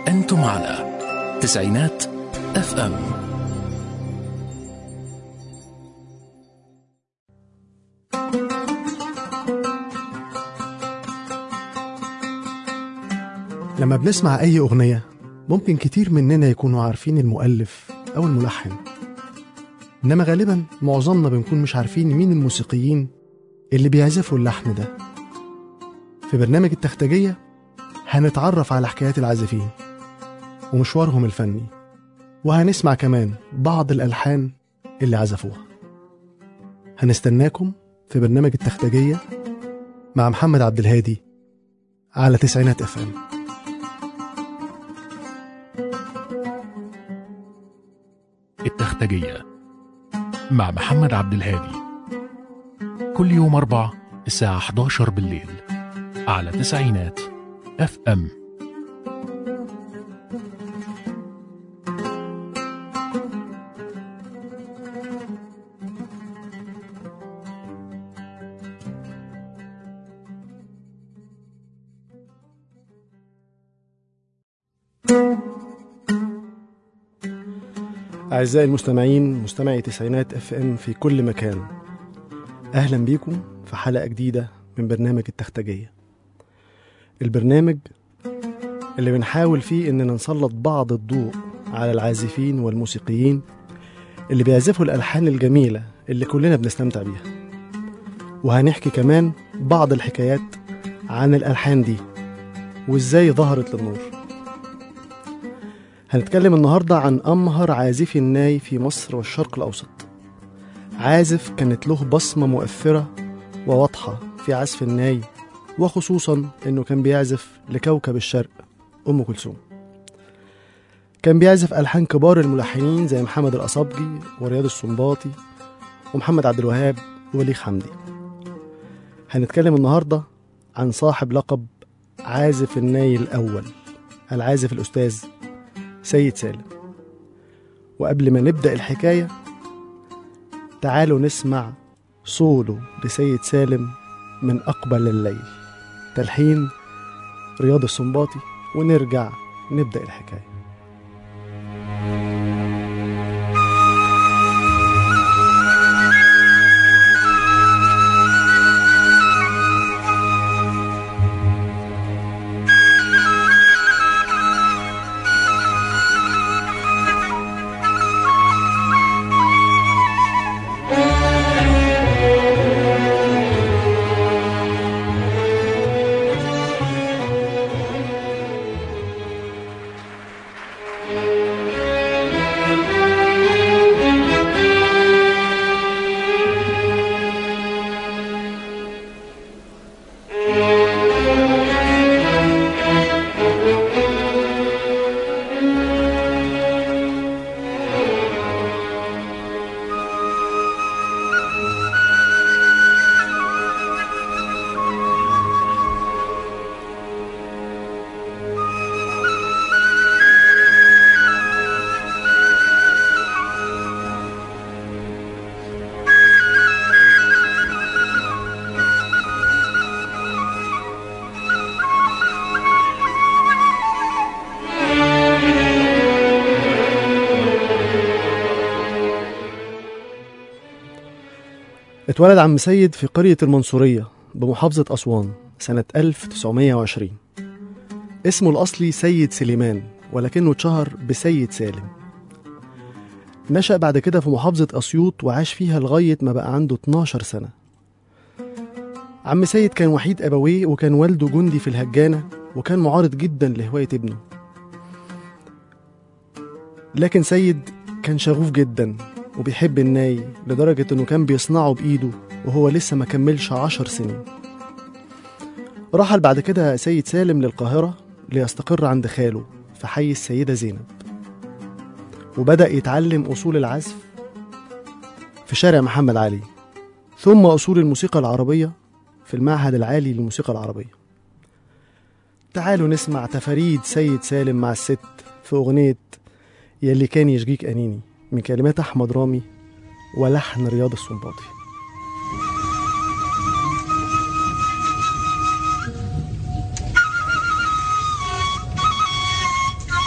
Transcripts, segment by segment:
أنتم على تسعينات اف ام لما بنسمع أي أغنية ممكن كتير مننا يكونوا عارفين المؤلف أو الملحن إنما غالبا معظمنا بنكون مش عارفين مين الموسيقيين اللي بيعزفوا اللحن ده في برنامج التختجية هنتعرف على حكايات العازفين ومشوارهم الفني وهنسمع كمان بعض الألحان اللي عزفوها هنستناكم في برنامج التختجية مع محمد عبد الهادي على تسعينات اف ام التختجية مع محمد عبد الهادي كل يوم أربع الساعة 11 بالليل على تسعينات اف ام أعزائي المستمعين مستمعي تسعينات اف ام في كل مكان أهلا بيكم في حلقة جديدة من برنامج التختجية البرنامج اللي بنحاول فيه إننا نسلط بعض الضوء على العازفين والموسيقيين اللي بيعزفوا الألحان الجميلة اللي كلنا بنستمتع بيها وهنحكي كمان بعض الحكايات عن الألحان دي وإزاي ظهرت للنور هنتكلم النهاردة عن أمهر عازفي الناي في مصر والشرق الأوسط عازف كانت له بصمة مؤثرة وواضحة في عزف الناي وخصوصا إنه كان بيعزف لكوكب الشرق أم كلثوم كان بيعزف ألحان كبار الملحنين زي محمد الأصابجي ورياض السنباطي ومحمد عبد الوهاب ووليد حمدي هنتكلم النهاردة عن صاحب لقب عازف الناي الأول العازف الأستاذ سيد سالم وقبل ما نبدأ الحكاية تعالوا نسمع صولو لسيد سالم من أقبل الليل تلحين رياض السنباطي ونرجع نبدأ الحكاية اتولد عم سيد في قرية المنصورية بمحافظة أسوان سنة 1920 اسمه الأصلي سيد سليمان ولكنه اتشهر بسيد سالم نشأ بعد كده في محافظة أسيوط وعاش فيها لغاية ما بقى عنده 12 سنة عم سيد كان وحيد أبويه وكان والده جندي في الهجانة وكان معارض جدا لهواية ابنه لكن سيد كان شغوف جدا وبيحب الناي لدرجة إنه كان بيصنعه بإيده وهو لسه ما كملش عشر سنين رحل بعد كده سيد سالم للقاهرة ليستقر عند خاله في حي السيدة زينب وبدأ يتعلم أصول العزف في شارع محمد علي ثم أصول الموسيقى العربية في المعهد العالي للموسيقى العربية تعالوا نسمع تفاريد سيد سالم مع الست في أغنية يلي كان يشجيك أنيني من كلمات أحمد رامي ولحن رياض السنباطي Thank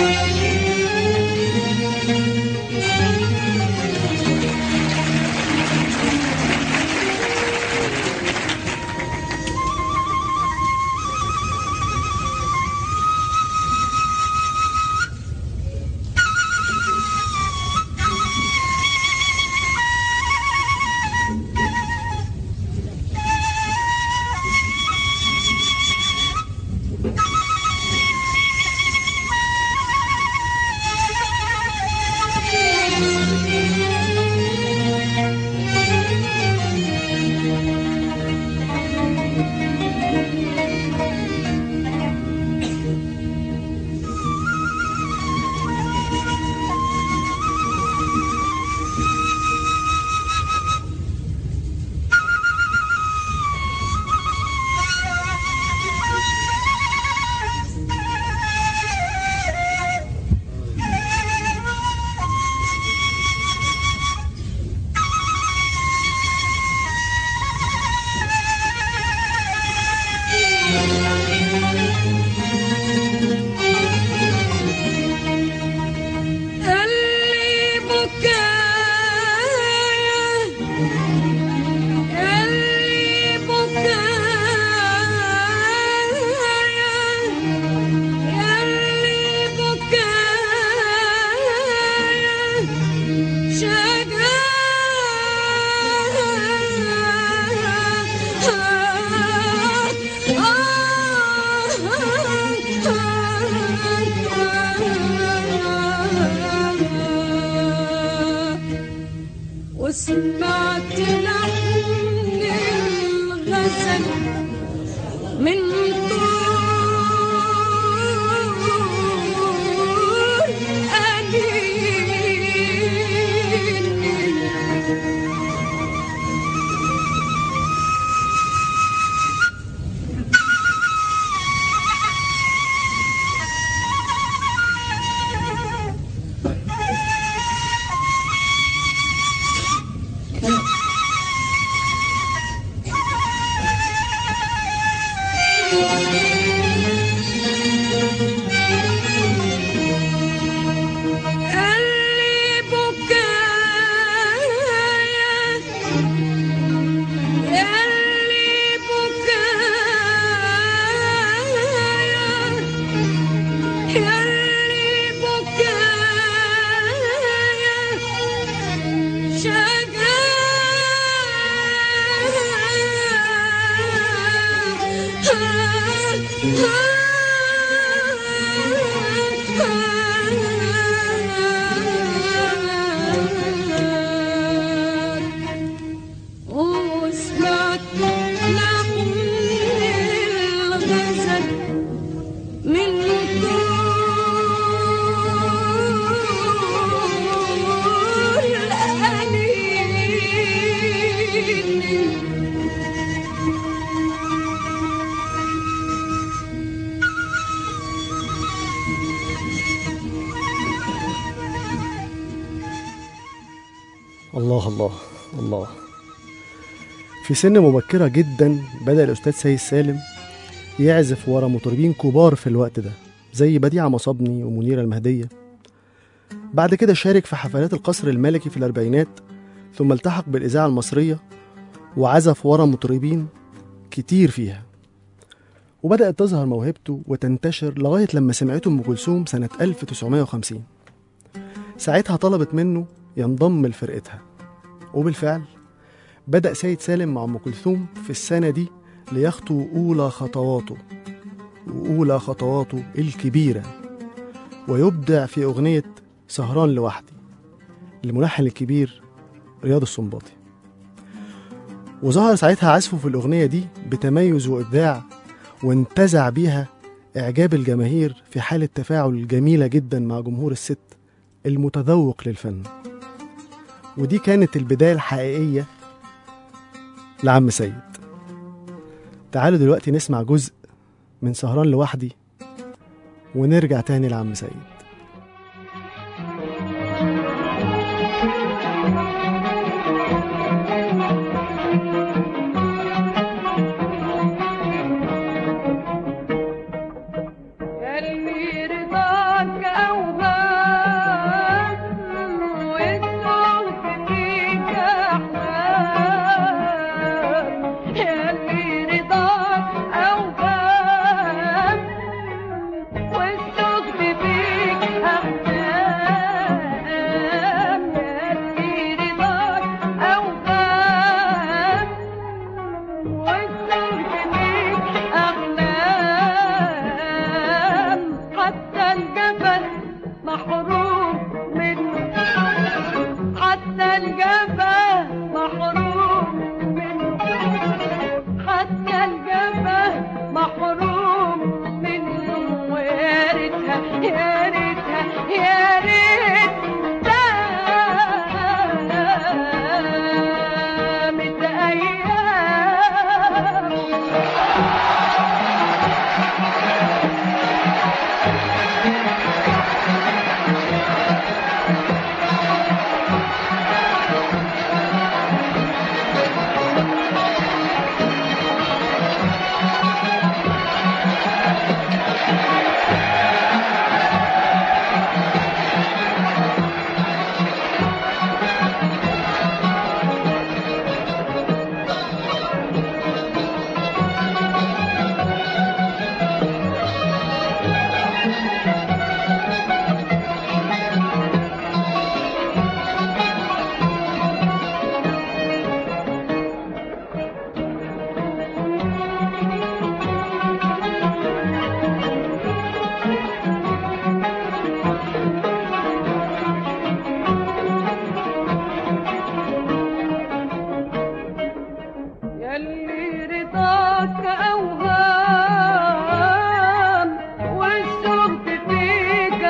اللي بكايا اللي بكايا اللي بكايا وسمعت لحن الغزل من طول أنيني اللي بكايا اللي بكايا اللي بكايا وسمعت لحن الغزل من طول أنيني الله الله الله في سن مبكرة جدا بدأ الأستاذ سيد سالم يعزف ورا مطربين كبار في الوقت ده زي بديعة مصابني ومنيرة المهدية بعد كده شارك في حفلات القصر الملكي في الأربعينات ثم التحق بالإذاعة المصرية وعزف ورا مطربين كتير فيها وبدأت تظهر موهبته وتنتشر لغاية لما سمعته أم كلثوم سنة 1950 ساعتها طلبت منه ينضم لفرقتها وبالفعل بدأ سيد سالم مع أم كلثوم في السنة دي ليخطو أولى خطواته وأولى خطواته الكبيرة ويبدع في أغنية سهران لوحدي للملحن الكبير رياض السنباطي وظهر ساعتها عزفه في الأغنية دي بتميز وإبداع وانتزع بيها إعجاب الجماهير في حالة تفاعل جميلة جدا مع جمهور الست المتذوق للفن ودي كانت البداية الحقيقية لعم سيد تعالوا دلوقتي نسمع جزء من سهران لوحدي ونرجع تاني لعم سيد اللي رضاك يا ريتها يا ريتها دامت أيام يلي رضاك أوهام والشوق فيك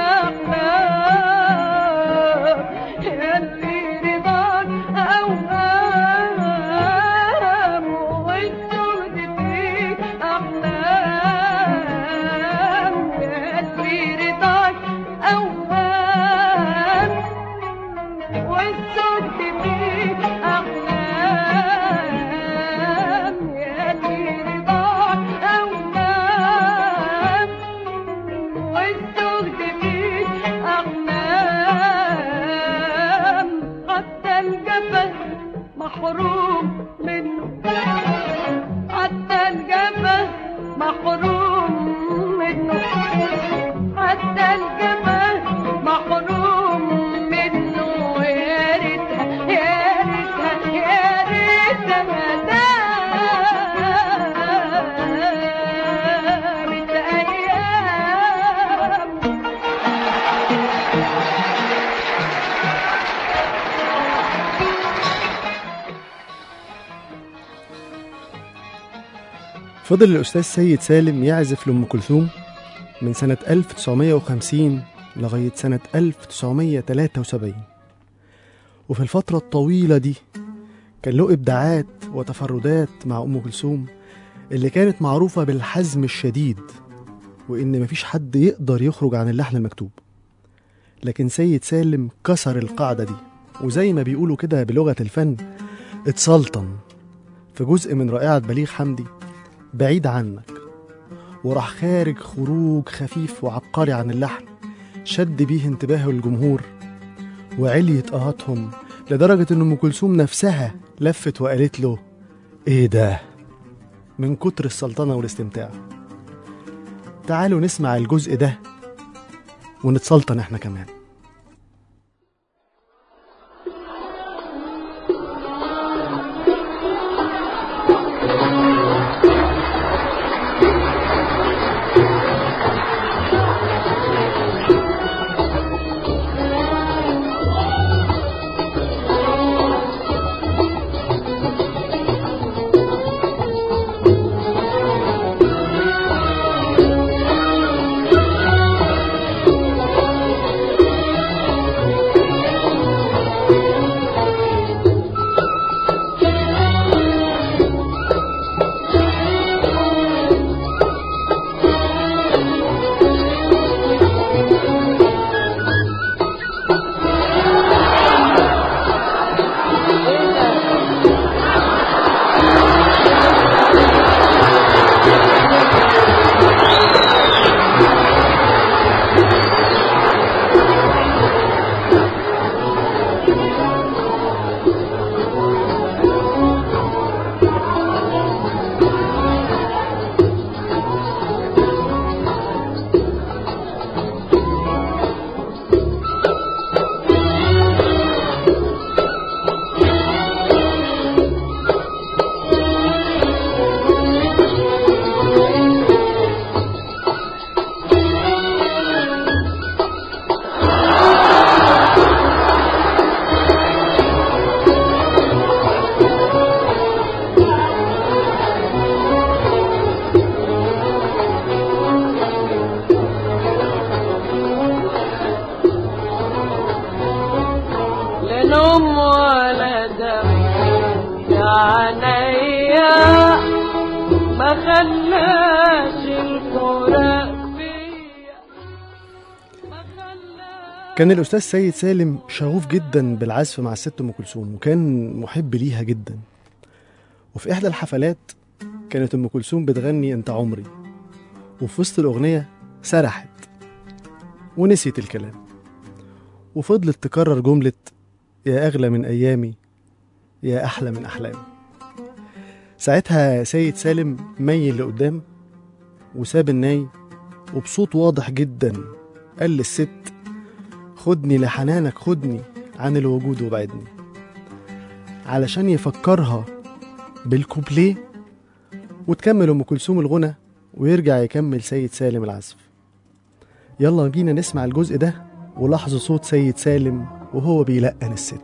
أحلام يلي رضاك أوهام والشوق فيك أحلام يلي رضاك أوهام والصوت فيك أحلام يلي رضاك أوهام والصوت فيك أحلام حتى الجبل محروم منه حتى الجبل محروم منه حتى الجمال محروم منه يا ريتها يا ريتها يا ريتها دامت أيام فضل الأستاذ سيد سالم يعزف لأم كلثوم من سنة 1950 لغاية سنة 1973 وفي الفترة الطويلة دي كان له إبداعات وتفردات مع أم كلثوم اللي كانت معروفة بالحزم الشديد وإن مفيش حد يقدر يخرج عن اللحن المكتوب لكن سيد سالم كسر القاعدة دي وزي ما بيقولوا كده بلغة الفن اتسلطن في جزء من رائعة بليغ حمدي بعيد عنك وراح خارج خروج خفيف وعبقري عن اللحن شد بيه انتباه الجمهور وعليت آهاتهم لدرجة إن أم كلثوم نفسها لفت وقالت له إيه ده؟ من كتر السلطنة والاستمتاع تعالوا نسمع الجزء ده ونتسلطن احنا كمان يا كان الأستاذ سيد سالم شغوف جدا بالعزف مع الست أم كلثوم وكان محب ليها جدا وفي إحدى الحفلات كانت أم كلثوم بتغني أنت عمري وفي وسط الأغنية سرحت ونسيت الكلام وفضلت تكرر جملة يا أغلى من أيامي يا أحلى من أحلامي ساعتها سيد سالم ميل لقدام وساب الناي وبصوت واضح جدا قال للست خدني لحنانك خدني عن الوجود وبعدني علشان يفكرها بالكوبليه وتكمل ام كلثوم الغنى ويرجع يكمل سيد سالم العزف يلا بينا نسمع الجزء ده ولاحظوا صوت سيد سالم وهو بيلقن الست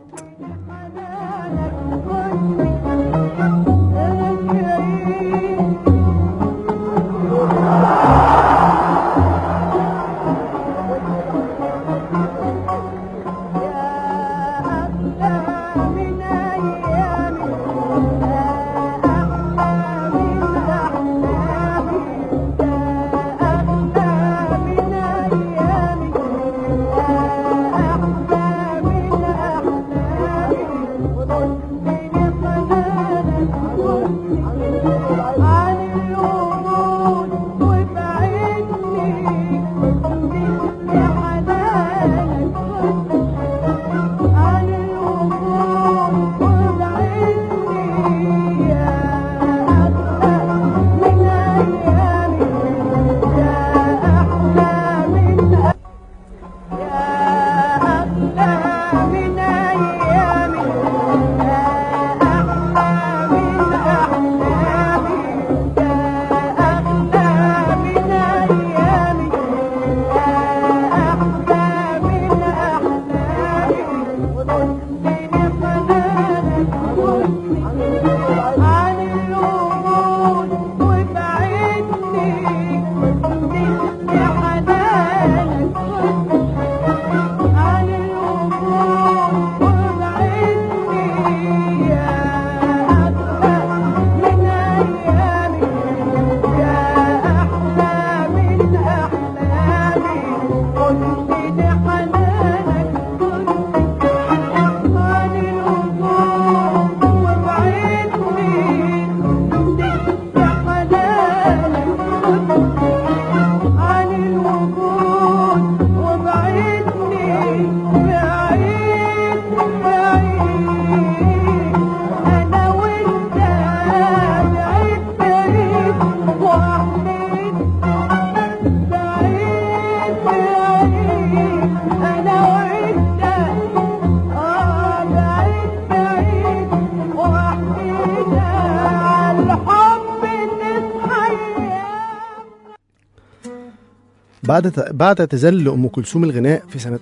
بعد بعد اعتزال أم كلثوم الغناء في سنة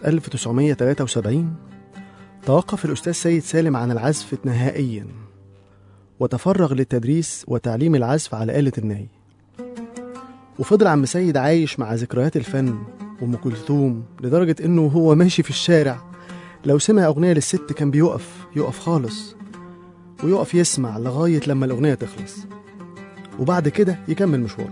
1973 توقف الأستاذ سيد سالم عن العزف نهائيا وتفرغ للتدريس وتعليم العزف على آلة الناي وفضل عم سيد عايش مع ذكريات الفن وأم كلثوم لدرجة إنه هو ماشي في الشارع لو سمع أغنية للست كان بيقف يقف خالص ويقف يسمع لغاية لما الأغنية تخلص وبعد كده يكمل مشواره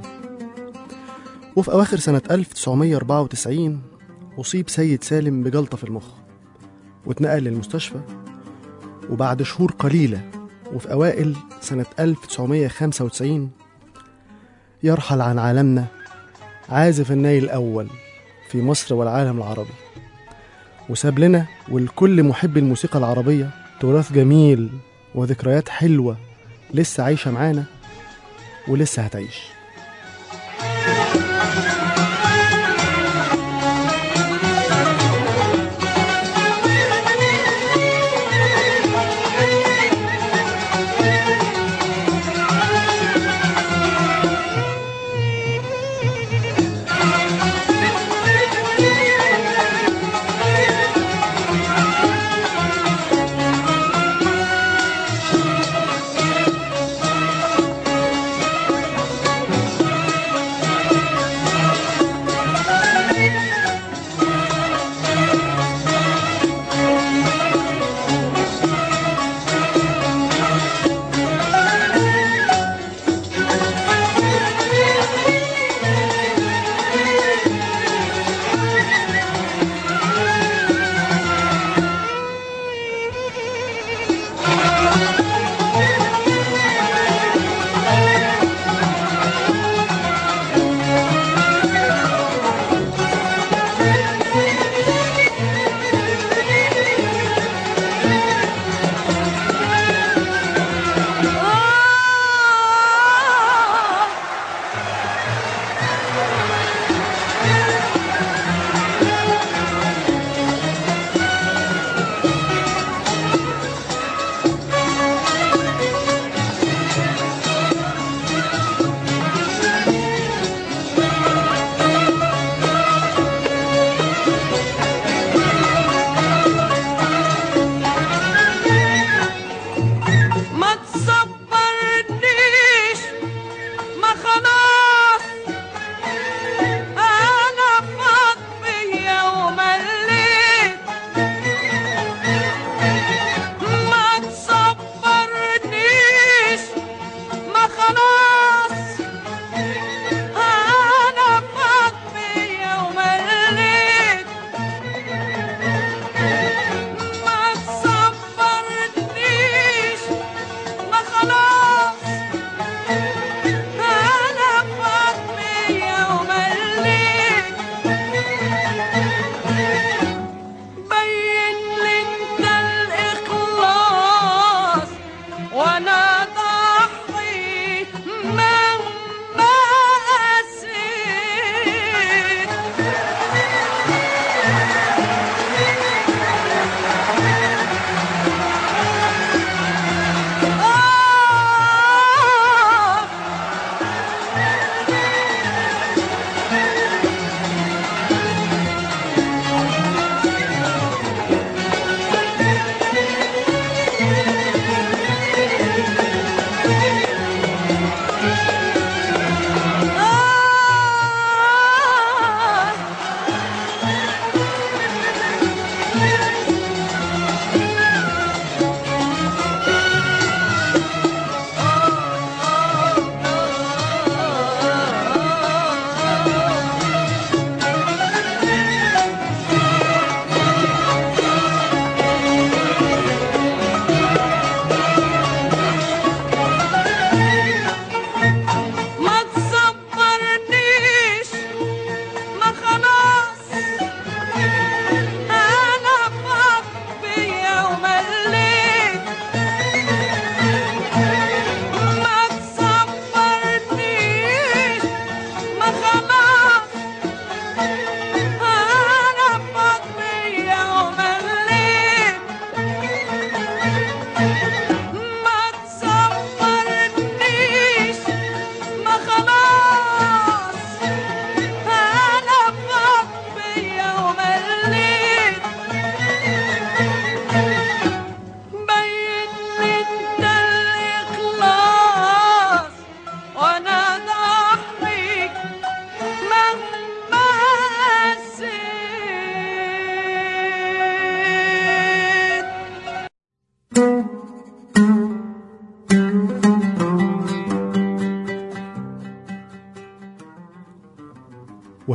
وفي أواخر سنة 1994 أصيب سيد سالم بجلطة في المخ واتنقل للمستشفى وبعد شهور قليلة وفي أوائل سنة 1995 يرحل عن عالمنا عازف الناي الأول في مصر والعالم العربي وساب لنا ولكل محب الموسيقى العربية تراث جميل وذكريات حلوة لسه عايشة معانا ولسه هتعيش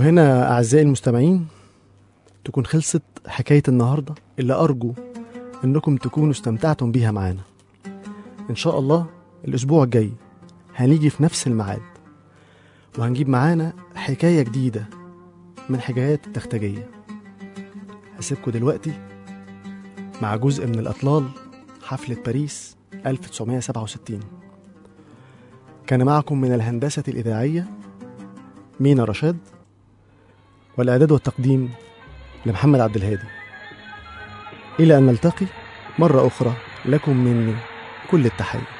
وهنا أعزائي المستمعين تكون خلصت حكاية النهاردة اللي أرجو إنكم تكونوا استمتعتم بيها معانا إن شاء الله الأسبوع الجاي هنيجي في نفس الميعاد وهنجيب معانا حكاية جديدة من حكايات التختجية هسيبكم دلوقتي مع جزء من الأطلال حفلة باريس 1967 كان معكم من الهندسة الإذاعية مينا رشاد والإعداد والتقديم لمحمد عبد الهادي إلى أن نلتقي مرة أخرى لكم مني كل التحية